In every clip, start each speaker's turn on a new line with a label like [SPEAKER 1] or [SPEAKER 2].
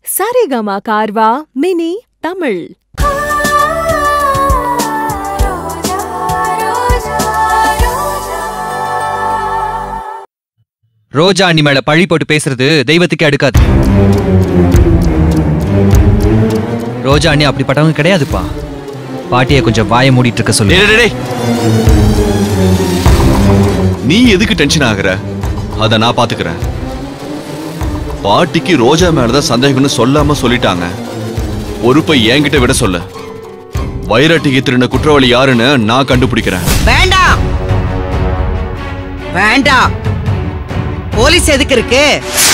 [SPEAKER 1] Saregama Carvaan mini Tamil
[SPEAKER 2] Roja அண்ணி மேல பழி போட்டு பேசுறது தெய்வத்துக்கே அடுக்காது ரோஜா அண்ணி அப்படிப்பட்டவங்க கிடையாதுப்பா பாட்டியை கொஞ்சம் வாயை மூடிட்டு இருக்க சொல்லு
[SPEAKER 3] டேய், டேய், டேய். நீ எதுக்கு டென்ஷன் ஆகுற அத நான் பாத்துக்கிறேன் பாட்டிக்கு ரோஜா மேலதான் சந்தேகம்னு சொல்லாம சொல்லிட்டாங்க பொறுப்பை என்கிட்ட விட சொல்லு வைராட்டிக்கு திருடின குற்றவாளி யாருன்னு நான் கண்டுபிடிக்கிறேன்
[SPEAKER 4] வேண்டாம் வேண்டாம் போலீஸ் எதுக்கு இருக்கு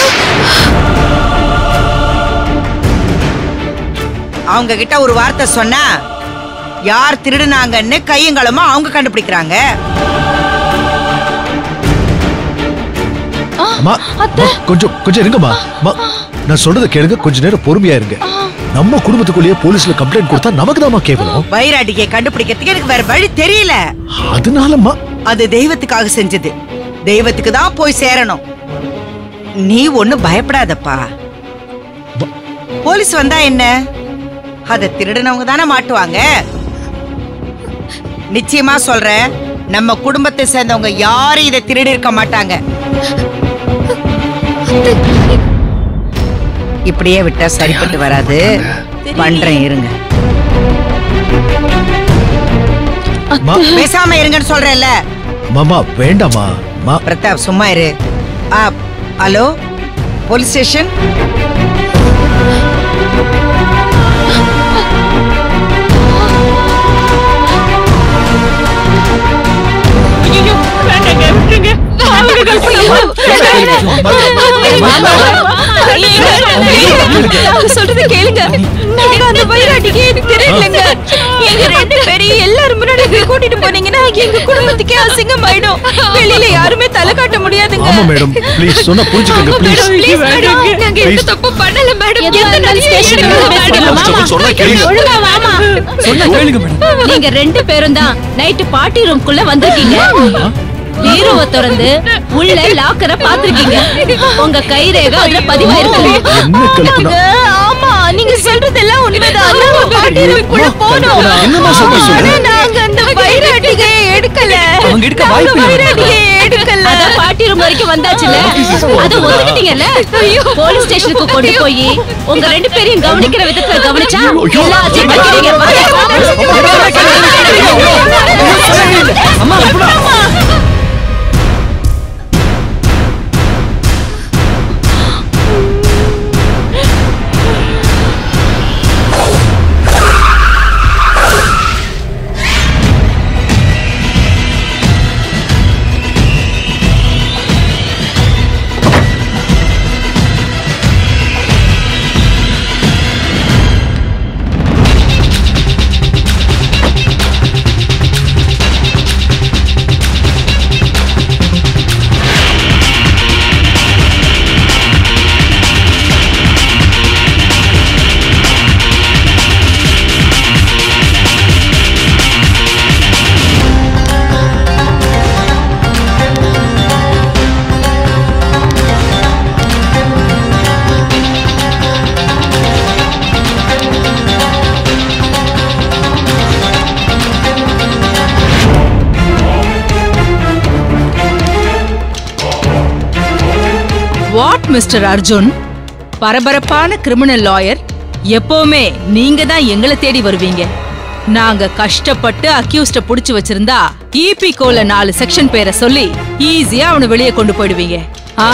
[SPEAKER 4] அவங்க கிட்ட ஒரு வார்த்தை சொன்னா யார் திருடுனாங்கன்னு கையங்களமா அவங்க கண்டுபிடிக்கிறாங்க
[SPEAKER 5] அம்மா அம்மா, கொஞ்சம் கொஞ்சம் இருங்கம்மா அம்மா, நான் சொல்றதை கேளுங்க கொஞ்ச நேரம் பொறுமையா இருங்க நம்ம குடும்பத்துக்குள்ளேயே போலீஸ்ல கம்ப்ளைண்ட் கொடுத்தா நமக்கு தாமா கேவலம்
[SPEAKER 4] வைராட்டியை கண்டுபிடிக்கிறதுக்கு எனக்கு வேற வழி தெரியல
[SPEAKER 5] அதனாலம்மா
[SPEAKER 4] அது தெய்வத்துக்காக செஞ்சது தெய்வத்துக்கு தான் போய் சேரணும் நீ ஒண்ணு பயப்படாதப்பா
[SPEAKER 5] ப-
[SPEAKER 4] போலீஸ் வந்தா என்ன அத திருடினவங்க தானே மாட்டுவாங்க நிச்சயமா சொல்றேன் நம்ம குடும்பத்தை சேர்ந்தவங்க யாரும் இதை திருடி இருக்க மாட்டாங்க இப்படியே விட்டா சரிப்பட்டு வராது பண்றேன் இருங்க
[SPEAKER 5] அம்மா
[SPEAKER 4] பேசாம இருங்கன்னு சொல்றேன்ல
[SPEAKER 5] மாமா வேண்டாமா மா
[SPEAKER 4] பிரதாப் சும்மா இரு ஆ ஹலோ போலீஸ் ஸ்டேஷன்
[SPEAKER 1] சொல்றது கேளுங்க நாங்க அந்த வைராட்டிக்கு எனக்கு தெரியலங்க எங்க ரெண்டு பேரையும் எல்லாரும் முன்னாடி போய் கூட்டிட்டு போனீங்கன்னா எங்க குடும்பத்துக்கே அசிங்கம் ஆயிடும் வெளியில யாருமே தலை காட்ட முடியாதுங்க
[SPEAKER 5] ஆமா மேடம் ப்ளீஸ் சொன்னா புரிஞ்சுக்கங்க ப்ளீஸ்
[SPEAKER 1] ப்ளீஸ் மேடம் நாங்க எந்த
[SPEAKER 5] Please.
[SPEAKER 1] தப்பு பண்ணல மேடம் எந்த
[SPEAKER 6] ஸ்டேஷனுக்கு
[SPEAKER 1] நடவடிக்கையும்
[SPEAKER 6] வந்து
[SPEAKER 1] எடுக்கல,
[SPEAKER 6] பேசலாம்.
[SPEAKER 1] madam.
[SPEAKER 3] சொன்னா கேளுங்க
[SPEAKER 6] ஒழுங்கா வாமா
[SPEAKER 2] சொன்னா கேளுங்க மேடம்
[SPEAKER 6] நீங்க ரெண்டு பேரும் தான் நைட்டு பார்ட்டி ரூம்குள்ள வந்திருக்கீங்க பீரோவை திறந்து உள்ள லாக்கரை பாத்திருக்கீங்க உங்க கை ரேகை அதுல பதிவாயிருக்கு
[SPEAKER 5] என்ன கல்பனா
[SPEAKER 1] ஆமா நீங்க சொல்றதெல்லாம் உண்மைதான் நாங்க பாட்டி ரூம்குள்ள போனோம்
[SPEAKER 5] என்னம்மா சொல்ற சொல்லு
[SPEAKER 1] ஆனா நாங்க அந்த வைராட்டிகையை எடுக்கல
[SPEAKER 2] அவங்க எடுக்க வாய்ப்பு
[SPEAKER 1] நாங்க
[SPEAKER 2] இல்லை.
[SPEAKER 1] வைராட்டிகையை எடுக்கல
[SPEAKER 6] அதான் பார்ட்டி ரூம் வரைக்கும் வந்தாச்சுல அது ஒத்துக்கிட்டீங்கல்ல போலீஸ் ஸ்டேஷனுக்கு கொண்டு போய் உங்க ரெண்டு பேரையும் கவனிக்கிற விதத்துல கவனிச்சா எல்லாத்தையும் வைக்கிறீங்க.
[SPEAKER 7] வாட் மிஸ்டர் அர்ஜுன் பரபரப்பான கிரிமினல் லாயர் எப்பவுமே நீங்க தான் எங்களை தேடி வருவீங்க நாங்க கஷ்டப்பட்டு அக்யூஸ்ட புடிச்சு வச்சிருந்தா இபி கோல நாலு செக்ஷன் பேரை சொல்லி ஈஸியா அவனை வெளியே கொண்டு போயிடுவீங்க ஆ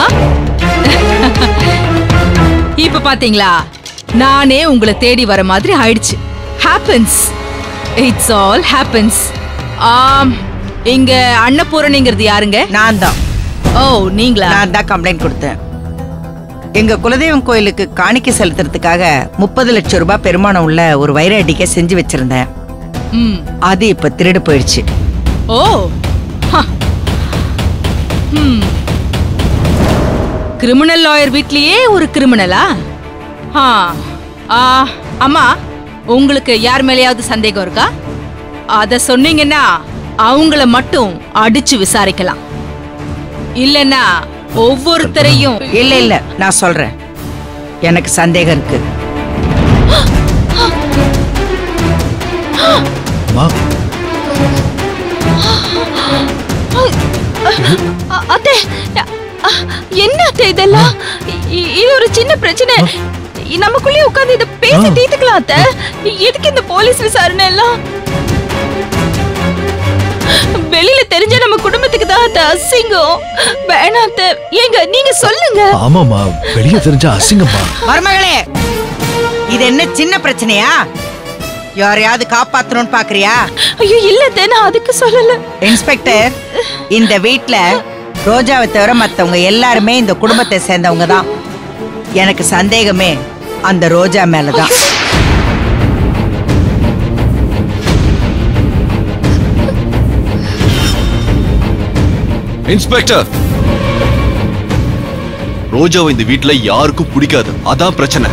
[SPEAKER 7] இப்ப பாத்தீங்களா நானே உங்களை தேடி வர மாதிரி ஆயிடுச்சு ஹேப்பன்ஸ் இட்ஸ் ஆல் ஹேப்பன்ஸ் ஆம் இங்க அன்னபூரணிங்கிறது யாருங்க
[SPEAKER 4] நான் தான்
[SPEAKER 7] ஓ நீங்களா
[SPEAKER 4] நான் தான் கம்ப்ளைண்ட் கொடுத்தேன் எங்க குலதெய்வம் கோயிலுக்கு காணிக்கை செலுத்துறதுக்காக முப்பது லட்சம் ரூபாய் பெருமானம் உள்ள ஒரு வைராட்டிக்கை செஞ்சு வச்சிருந்தேன்
[SPEAKER 7] ம்
[SPEAKER 4] அது இப்ப திருடு போயிடுச்சு
[SPEAKER 7] ஓ ஹ. ம். கிரிமினல் லாயர் வீட்லயே ஒரு கிரிமினலா ஆ ஆ, அம்மா உங்களுக்கு யார் மேலயாவது சந்தேகம் இருக்கா அத சொன்னீங்கன்னா அவங்கள மட்டும் அடிச்சு விசாரிக்கலாம் இல்லனா ஒவ்வொருத்தரையும்
[SPEAKER 4] இல்ல இல்ல நான் சொல்றேன் எனக்கு சந்தேகம் இருக்கு
[SPEAKER 5] மா
[SPEAKER 1] அ- அத்தை அ, என்ன அத்தை இதெல்லாம் இ- இது ஒரு சின்ன பிரச்சனை இ- நமக்குள்ளே உட்கார்ந்து இத பேசி
[SPEAKER 5] ஆ.
[SPEAKER 1] தீர்த்துக்கலாம் அத்தை எதுக்கு இந்த போலீஸ் விசாரணை எல்லாம் வெளியில தெரிஞ்ச நம்ம குடும்பத்துக்கு தான் அத்தை அசிங்கம் வேணாம் அத்தை ஏங்க நீங்க சொல்லுங்க
[SPEAKER 5] ஆமாமா வெளியே தெரிஞ்சா அசிங்கம்மா
[SPEAKER 4] மருமகளே இது என்ன சின்ன பிரச்சனையா யாரையாவது காப்பாத்தணும்னு பாக்குறியா
[SPEAKER 1] ஐயோ இல்ல அத்தை நான் அதுக்கு சொல்லல
[SPEAKER 4] இன்ஸ்பெக்டர் இந்த வீட்ல ரோஜாவை தவிர மத்தவங்க எல்லாருமே இந்த குடும்பத்தை சேர்ந்தவங்க தான் எனக்கு சந்தேகமே அந்த ரோஜா மேலதான்
[SPEAKER 3] இன்ஸ்பெக்டர் ரோஜாவை இந்த வீட்ல யாருக்கும் பிடிக்காது அதான் பிரச்சனை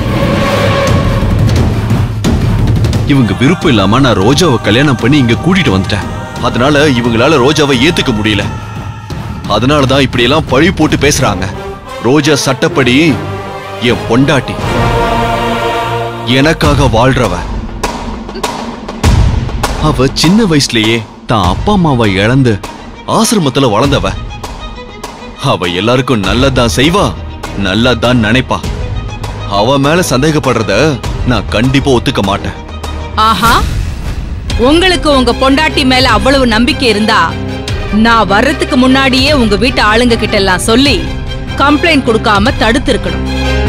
[SPEAKER 3] இவங்க விருப்பம் இல்லாம நான் ரோஜாவை கல்யாணம் பண்ணி இங்க கூட்டிட்டு வந்துட்டேன் அதனால இவங்களால ரோஜாவை ஏத்துக்க முடியல அதனால தான் இப்படி எல்லாம் பழி போட்டு பேசுறாங்க ரோஜா சட்டப்படி என் பொண்டாட்டி எனக்காக வாழ்றவ அவ சின்ன வயசுலயே தான் அப்பா அம்மாவை இழந்து ஆசிரமத்துல வளர்ந்தவ அவ எல்லாருக்கும் நல்லதான் செய்வா நல்லதான் நினைப்பா அவ மேல சந்தேகப்படுறத நான் கண்டிப்பா ஒத்துக்க மாட்டேன்
[SPEAKER 7] ஆஹா உங்களுக்கு உங்க பொண்டாட்டி மேல அவ்வளவு நம்பிக்கை இருந்தா நான் வர்றதுக்கு முன்னாடியே உங்க வீட்டு ஆளுங்க கிட்ட எல்லாம் சொல்லி கம்ப்ளைண்ட் கொடுக்காம தடுத்து இருக்கணும்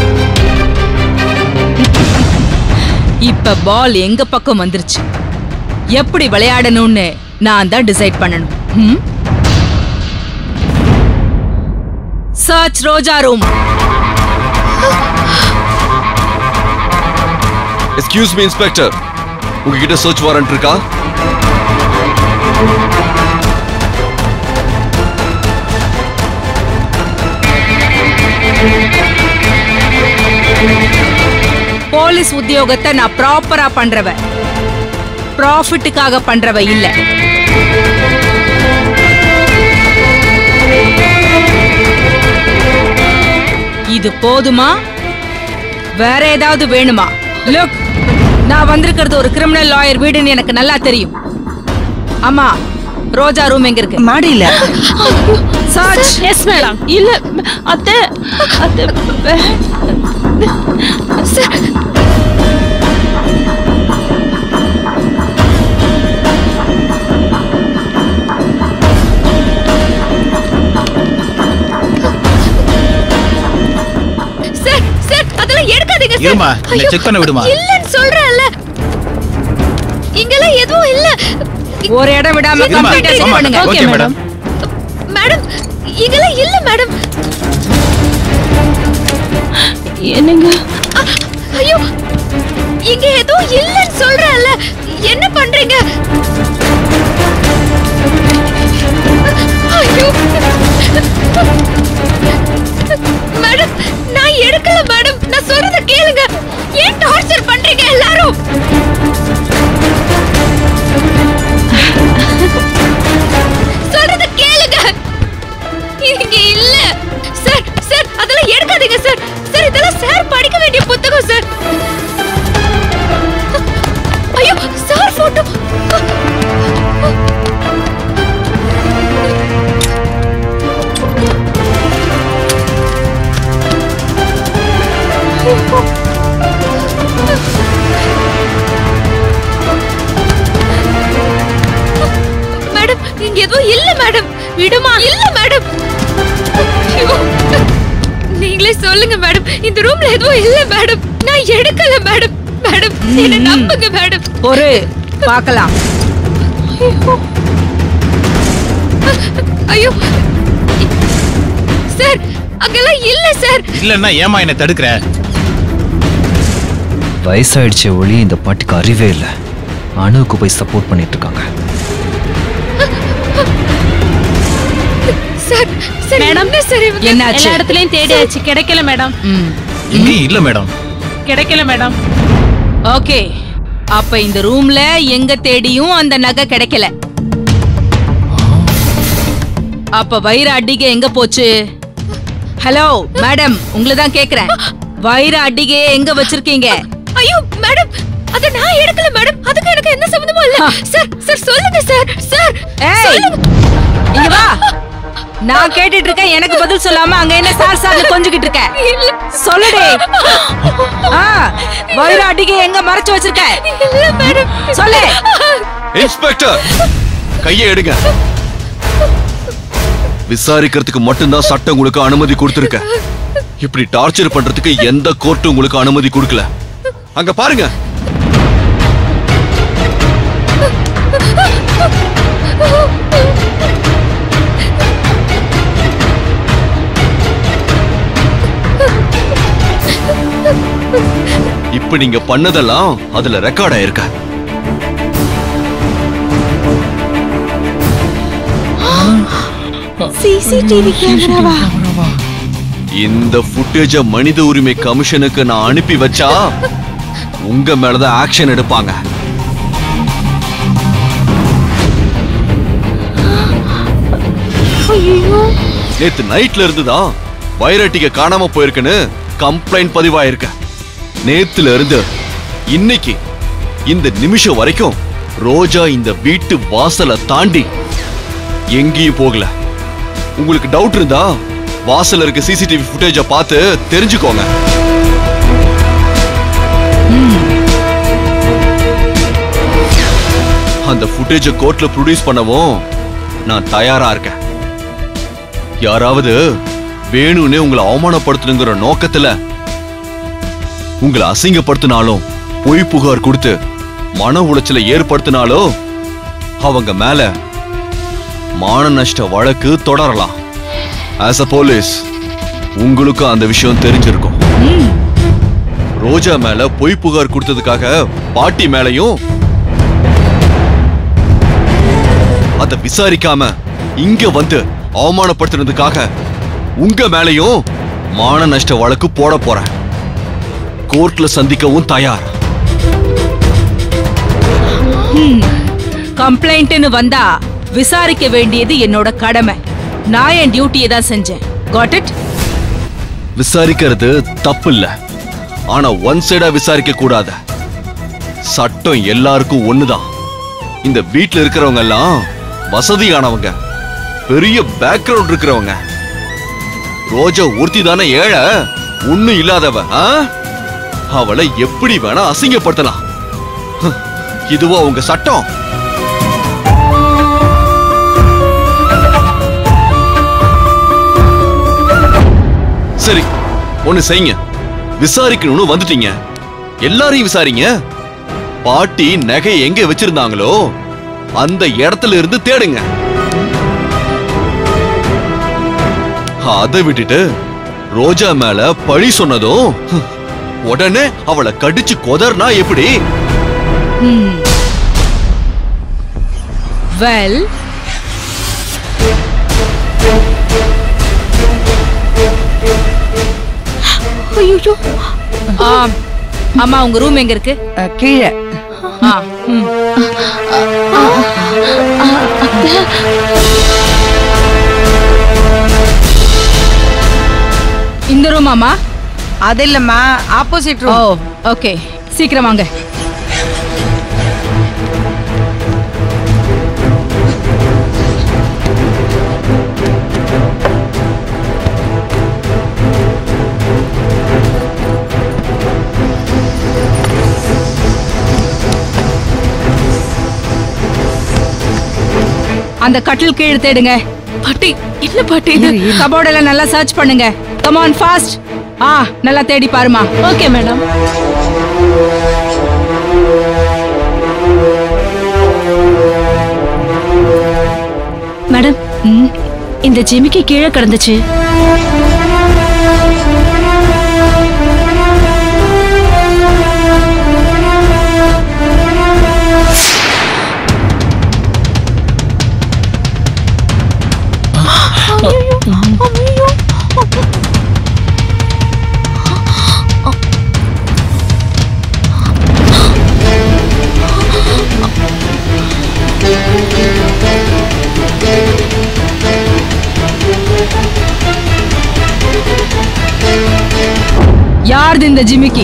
[SPEAKER 7] இப்ப பால் எங்க பக்கம் வந்துருச்சு எப்படி விளையாடணும்னு நான் தான் டிசைட் பண்ணணும் ம்? Search Roja room
[SPEAKER 3] excuse me inspector உங்ககிட்ட சர்ச் வாரண்ட் இருக்கா
[SPEAKER 7] போலீஸ் உத்தியோகத்தை நான் ப்ராப்பரா பண்றவ ப்ராஃபிட்டுக்காக பண்றவ இல்ல இது போதுமா வேற ஏதாவது வேணுமா லுக் நான் வந்திருக்கிறது ஒரு கிரிமினல் லாயர் வீடுன்னு எனக்கு நல்லா தெரியும் ஆமா ரோஜா ரூம் எங்க இருக்கு
[SPEAKER 4] மாடியில
[SPEAKER 7] சர்ச்
[SPEAKER 1] எஸ் மேடம் இல்ல அத்தை அத்தை வே- சார் சார் சார் அதெல்லாம் எடுக்காதீங்க சார்
[SPEAKER 8] இருமா இந்த செக் பண்ண விடுமா
[SPEAKER 1] இல்லன்னு சொல்றேன்ல இங்கெல்லாம் எதுவும் இல்ல
[SPEAKER 7] ஒரு இடம் விடாம
[SPEAKER 8] இருமா,
[SPEAKER 7] கம்ப்ளீட்டா செக்
[SPEAKER 8] ஆமா,
[SPEAKER 7] பண்ணுங்க
[SPEAKER 8] ஓகே மேடம்
[SPEAKER 1] மேடம் இங்கெல்லாம் இல்ல மேடம் என்னங்க ஐயோ இங்க எதுவும் இல்லன்னு சொல்றேன்ல என்ன பண்றீங்க ஐயோ மேடம் நான் எடுக்கல மேடம் நான் சொல்றத கேளுங்க ஏன் டார்ச்சர் பண்றீங்க எல்லாரும் சொல்றத கேளுங்க இங்க இல்ல சார் சார் அதெல்லாம் எடுக்காதீங்க சார் சார் இதெல்லாம் சார் படிக்க வேண்டிய புத்தகம் சார் ஐயோ சார் போட்டோ மேடம் இங்க எதுவும் இல்ல மேடம் விடுமா இல்ல மேடம் ஐயோ. நீங்களே சொல்லுங்க மேடம் இந்த ரூம்ல எதுவும் இல்ல மேடம் நான் எடுக்கல மேடம் மேடம் என்ன
[SPEAKER 7] ம்.
[SPEAKER 1] நம்புங்க மேடம்
[SPEAKER 7] ஒரு பார்க்கலாம்
[SPEAKER 1] ஐயோ சார் அங்கெல்லாம் இல்ல சார்
[SPEAKER 8] இல்லன்னா ஏமா என்ன தடுக்கிற
[SPEAKER 2] வயசாயிடுச்சு ஒளி இந்த பாட்டுக்கு அறிவே இல்லை அணுவுக்கு போய் சப்போர்ட் பண்ணிட்டு இருக்காங்க
[SPEAKER 1] சார் சார் மேடம் சார் இவங்க
[SPEAKER 7] என்னாச்சு
[SPEAKER 6] எல்லா இடத்துலயும் தேடியாச்சு கிடைக்கல மேடம்
[SPEAKER 7] ம்.
[SPEAKER 8] இங்கேயும் இல்ல மேடம்
[SPEAKER 6] கிடைக்கல மேடம்
[SPEAKER 7] ஓகே அப்ப இந்த ரூம்ல எங்க தேடியும் அந்த நகை கிடைக்கல அப்ப வைர அடிக்க எங்க போச்சு ஹலோ மேடம் உங்களை தான் கேக்குறேன் வைர அடிகையை எங்க வச்சிருக்கீங்க
[SPEAKER 6] ஐயோ மேடம் அத நான் எடுக்கல மேடம் அதுக்கு எனக்கு எந்த சம்பந்தமும் இல்ல சார் சார் சொல்லுங்க சார் சார்
[SPEAKER 7] ஏய் இங்க வா நான் கேட்டுட்டு இருக்கேன் எனக்கு பதில் சொல்லாம அங்க என்ன சார் சார் கொஞ்சிக்கிட்டு இருக்க
[SPEAKER 6] இல்ல
[SPEAKER 7] சொல்லுடி ஆ வைர அடிகை எங்க மறைச்சு வச்சிருக்க
[SPEAKER 6] இல்ல மேடம்
[SPEAKER 7] சொல்லு
[SPEAKER 3] இன்ஸ்பெக்டர் கையை எடுங்க விசாரிக்கிறதுக்கு மட்டும்தான் சட்டம் உங்களுக்கு அனுமதி கொடுத்திருக்க இப்படி டார்ச்சர் பண்றதுக்கு எந்த கோர்ட்டும் உங்களுக்கு அனுமதி கொடுக்கல அங்க பாருங்க இப்ப நீங்க பண்ணதெல்லாம் அதுல ரெக்கார்ட் ஆயிருக்க
[SPEAKER 1] சிசிடிவி கேமராவா
[SPEAKER 3] இந்த ஃபுட்டேஜ மனித உரிமை கமிஷனுக்கு நான் அனுப்பி வச்சா உங்க மேலதான் ஆக்ஷன் எடுப்பாங்க நேத்து நைட்ல இருந்துதான் வைரட்டிக காணாம போயிருக்குன்னு கம்ப்ளைண்ட் பதிவாயிருக்க நேத்துல இருந்து இன்னைக்கு இந்த நிமிஷம் வரைக்கும் ரோஜா இந்த வீட்டு வாசலை தாண்டி எங்கேயும் போகல உங்களுக்கு டவுட் இருந்தா வாசல்ல இருக்க சிசிடிவி ஃபுட்டேஜ பார்த்து தெரிஞ்சுக்கோங்க அந்த ஃபுட்டேஜ கோர்ட்ல ப்ரொடியூஸ் பண்ணவும் நான் தயாரா இருக்கேன் யாராவது வேணும்னே உங்களை அவமானப்படுத்தணுங்கிற நோக்கத்துல உங்களை அசிங்கப்படுத்தினாலும் பொய் புகார் கொடுத்து மன உளைச்சலை ஏற்படுத்தினாலோ அவங்க மேல மான நஷ்ட வழக்கு தொடரலாம் ஆஸ் அ போலீஸ் உங்களுக்கும் அந்த விஷயம் தெரிஞ்சிருக்கும் ரோஜா மேல பொய் புகார் கொடுத்ததுக்காக பாட்டி மேலயும் அத விசாரிக்காம இங்க வந்து அவமானப்படுத்தினதுக்காக உங்க மேலயும் மான நஷ்ட வழக்கு போட போறேன் கோர்ட்ல சந்திக்கவும் தயார்
[SPEAKER 7] கம்ப்ளைண்ட்னு வந்தா விசாரிக்க வேண்டியது என்னோட கடமை நான் என் டியூட்டியை தான் செஞ்சேன் காட் இட்
[SPEAKER 3] விசாரிக்கிறது தப்பு இல்ல ஆனா ஒன் சைடா விசாரிக்க கூடாது சட்டம் எல்லாருக்கும் ஒண்ணுதான் இந்த வீட்ல இருக்கிறவங்க எல்லாம் வசதியானவங்க பெரிய பேக்ரவுண்ட் இருக்கிறவங்க ரோஜா ஒருத்தி தானே ஏழை ஒண்ணும் இல்லாதவ ஆ? அவளை எப்படி வேணா அசிங்கப்படுத்தலாம் ஹ், இதுவா உங்க சட்டம் சரி ஒண்ணு செய்யுங்க விசாரிக்கணும்னு வந்துட்டீங்க எல்லாரையும் விசாரிங்க பாட்டி நகை எங்க வச்சிருந்தாங்களோ அந்த இடத்துல இருந்து தேடுங்க அதை விட்டுட்டு ரோஜா மேல பழி சொன்னதும் ஹ், உடனே அவளை கடிச்சு கொதர்னா எப்படி
[SPEAKER 7] வெல்
[SPEAKER 1] ஐயோ
[SPEAKER 7] அம்மா உங்க ரூம் எங்க இருக்கு
[SPEAKER 4] அஹ், கீழே
[SPEAKER 7] ஆ, ம். இந்த ரூம் அம்மா
[SPEAKER 4] அது இல்லம்மா ஆப்போசிட்
[SPEAKER 7] ஓ
[SPEAKER 4] ரூம்
[SPEAKER 7] ஓகே சீக்கிரம் வாங்க அந்த கட்டில் கீழே தேடுங்க
[SPEAKER 6] பாட்டி என்ன பாட்டி இது
[SPEAKER 7] கபோர்டெல்லாம் நல்லா சர்ச் பண்ணுங்க கம் ஆன் ஃபாஸ்ட் ஆ நல்லா தேடி பாருமா
[SPEAKER 6] ஓகே மேடம் மேடம் இந்த ஜிமிக்கி கீழே கிடந்துச்சு
[SPEAKER 7] இந்த ஜிமிக்கி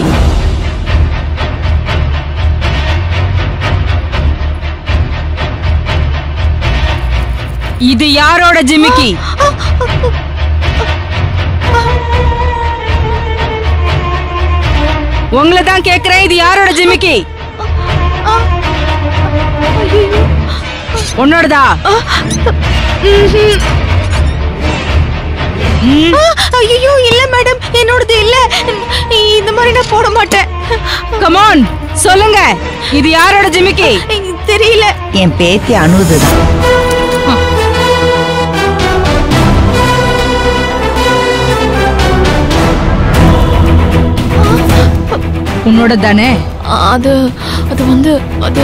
[SPEAKER 7] இது யாரோட ஜிமிக்கி உங்களை தான் கேக்குறேன் இது யாரோட ஜிமிக்கி உன்னோடதா
[SPEAKER 1] ஐயோ இல்ல மேடம் என்னோடது இல்ல இந்த மாதிரி நான் போட மாட்டேன்
[SPEAKER 7] கமான் சொல்லுங்க இது யாரோட ஜிமிக்கி
[SPEAKER 1] தெரியல
[SPEAKER 4] என் பேத்தி அனுதுதான்
[SPEAKER 7] உன்னோட தானே
[SPEAKER 1] அது அது வந்து அது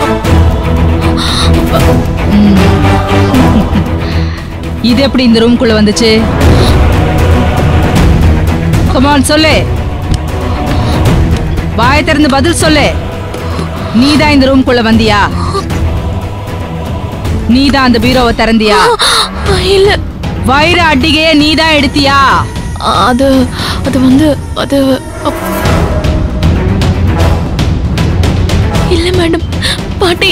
[SPEAKER 7] இது எப்படி இந்த ரூம்குள்ள வந்துச்சு கமான் சொல்லு வாயை திறந்து பதில் சொல்லு நீதான் இந்த ரூம்குள்ள வந்தியா நீதான் அந்த பீரோவை திறந்தியா
[SPEAKER 1] இல்ல
[SPEAKER 7] வயிறு அட்டிகைய நீதான் எடுத்தியா
[SPEAKER 1] அது அது வந்து அது அப்- இல்ல மேடம் பாட்டி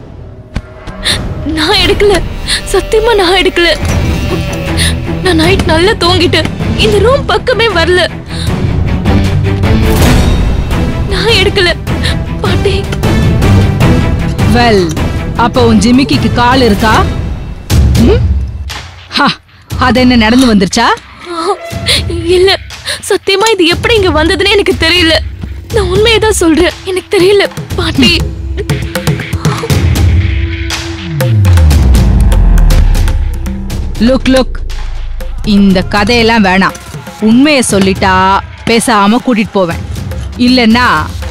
[SPEAKER 1] நான் எடுக்கல சத்தியமா நான் எடுக்கல நான் நைட் நல்லா தூங்கிட்டு இந்த ரூம் பக்கமே வரல நான் எடுக்கல பாட்டி
[SPEAKER 7] வெல் அப்ப உன் ஜிமிக்கிக்கு கால் இருக்கா ம்? ஹா, அது என்ன நடந்து வந்துருச்சா
[SPEAKER 1] இல்ல சத்தியமா இது எப்படி இங்க வந்ததுன்னு எனக்கு தெரியல நான் உண்மையை தான் சொல்றேன் எனக்கு தெரியல பாட்டி
[SPEAKER 7] லுக் லுக் இந்த கதையெல்லாம் வேணாம் உண்மையை சொல்லிட்டா பேசாம கூட்டிட்டு போவேன் இல்லைன்னா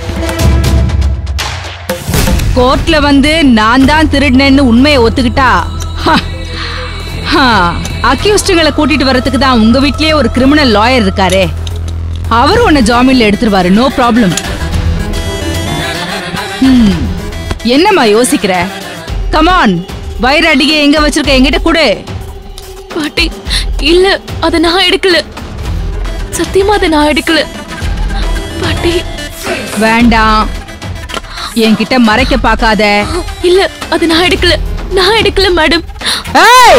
[SPEAKER 7] கோர்ட்ல வந்து நான் தான் திருடினேன்னு உண்மையை ஒத்துக்கிட்டா அக்யூஸ்டுங்களை கூட்டிட்டு வர்றதுக்கு தான் உங்க வீட்லயே ஒரு கிரிமினல் லாயர் இருக்காரே அவர் உன்னை ஜாமீன்ல எடுத்துருவாரு நோ ப்ராப்ளம் என்னம்மா யோசிக்கிற கமான் வயிறு அடிகை எங்க வச்சிருக்க என்கிட்ட கொடு
[SPEAKER 1] பாட்டி இல்ல அத நான் எடுக்கல சத்தியமா அதை நான் எடுக்கல பாட்டி
[SPEAKER 7] வேண்டாம் என்கிட்ட மறைக்க பார்க்காத
[SPEAKER 1] இல்ல அது நான் எடுக்கல நான் எடுக்கல மேடம்
[SPEAKER 7] ஏய்!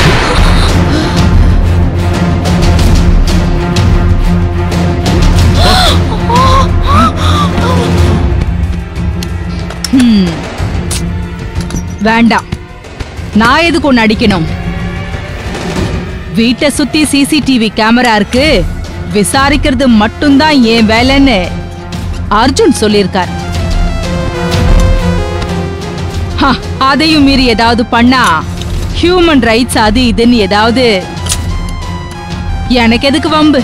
[SPEAKER 7] ஹம். வேண்டாம் நான் எதுக்கு ஒன்னு அடிக்கணும் வீட்டை சுத்தி சிசிடிவி கேமரா இருக்கு விசாரிக்கிறது மட்டும்தான் என் வேலைன்னு அர்ஜுன் சொல்லியிருக்கார் ஹ, அதையும் மீறி ஏதாவது பண்ணா ஹியூமன் ரைட்ஸ் அது இதுன்னு ஏதாவது எனக்கு எதுக்கு வம்பு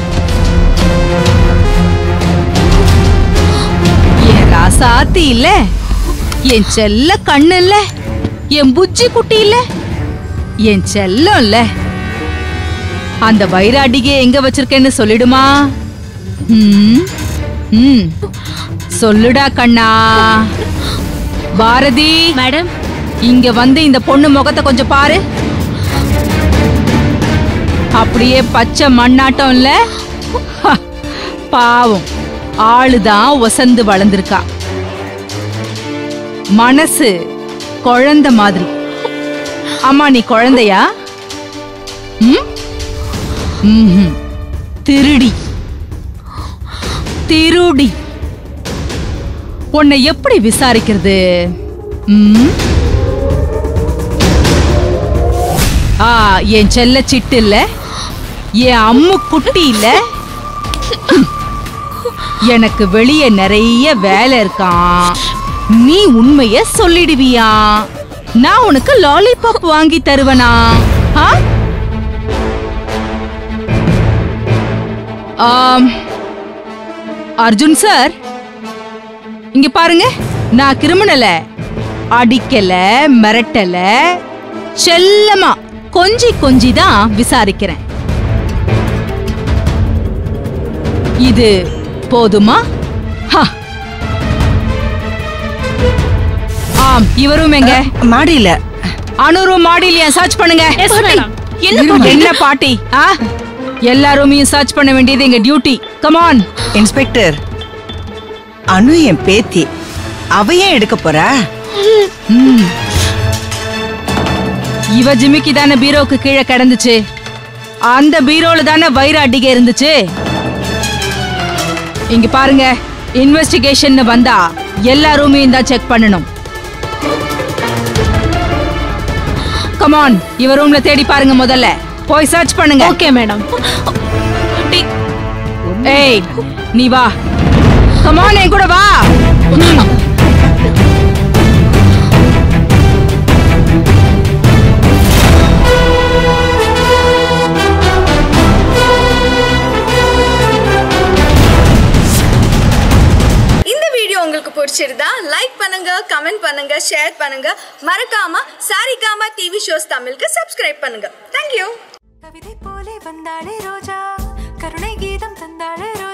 [SPEAKER 7] என் ராசாத்தி இல்ல என் செல்ல கண்ணு இல்ல என் புஜ்ஜி குட்டி இல்ல என் செல்லம் இல்ல அந்த வைராடிகை எங்க வச்சிருக்கேன்னு சொல்லிடுமா ம், ம். சொல்லுடா கண்ணா பாரதி
[SPEAKER 6] மேடம்
[SPEAKER 7] இங்க வந்து இந்த பொண்ணு முகத்தை கொஞ்சம் பாரு அப்படியே பச்சை மண்ணாட்டம் இல்ல ஹ, பாவம் ஆளுதான் ஒசந்து வளர்ந்திருக்கா மனசு குழந்தை மாதிரி அம்மா நீ குழந்தையா ம்? ம்ஹும். திருடி திருடி உன்னை எப்படி விசாரிக்கிறது ம்? ஆ என் செல்ல சிட்டு இல்ல என் அம்மு குட்டி இல்ல எனக்கு வெளியே நிறைய வேலை இருக்கான் நீ உண்மைய சொல்லிடுவியா நான் உனக்கு லாலிபாப் வாங்கி தருவனா ஆ? ஆம். அர்ஜுன் சார் இங்க பாருங்க நான் கிரிமினல அடிக்கல மிரட்டல செல்லமா கொஞ்சி கொஞ்சி தான் விசாரிக்கிறேன் இது போதுமா ஹா. ஆம் இவரும் எங்க
[SPEAKER 4] மாடியில
[SPEAKER 7] அனுரும் மாடியில் சர்ச் பண்ணுங்க
[SPEAKER 1] பாட்டி, என்ன பாட்டி
[SPEAKER 7] என்ன பாட்டி ஆ எல்லா ரூமையும் சர்ச் பண்ண வேண்டியது எங்க டியூட்டி கமான்
[SPEAKER 4] இன்ஸ்பெக்டர் அனு என் பேத்தி அவ ஏன் எடுக்க போறா
[SPEAKER 7] இவ ஜிமிக்கி தானே பீரோக்கு கீழே கிடந்துச்சு அந்த பீரோல தானே வைர அடிகை இருந்துச்சு இங்க பாருங்க இன்வெஸ்டிகேஷன் வந்தா எல்லா ரூமையும் தான் செக் பண்ணணும் கமான் இவ ரூம்ல தேடி பாருங்க முதல்ல போய் சர்ச் பண்ணுங்க
[SPEAKER 6] ஓகே மேடம்
[SPEAKER 7] ஏய் நீ வா கமான் என் கூட வா
[SPEAKER 9] இந்த வீடியோ உங்களுக்கு பிடிச்சிருந்தா லைக் பண்ணுங்க கமெண்ட் பண்ணுங்க ஷேர் பண்ணுங்க மறக்காம சாரிகாமா டிவி ஷோஸ் தமிழுக்கு சப்ஸ்கிரைப் பண்ணுங்க தேங்க்யூ
[SPEAKER 10] கவிதை போலே வந்தாளே ரோஜா கருணை கீதம் தந்தாளே ரோஜா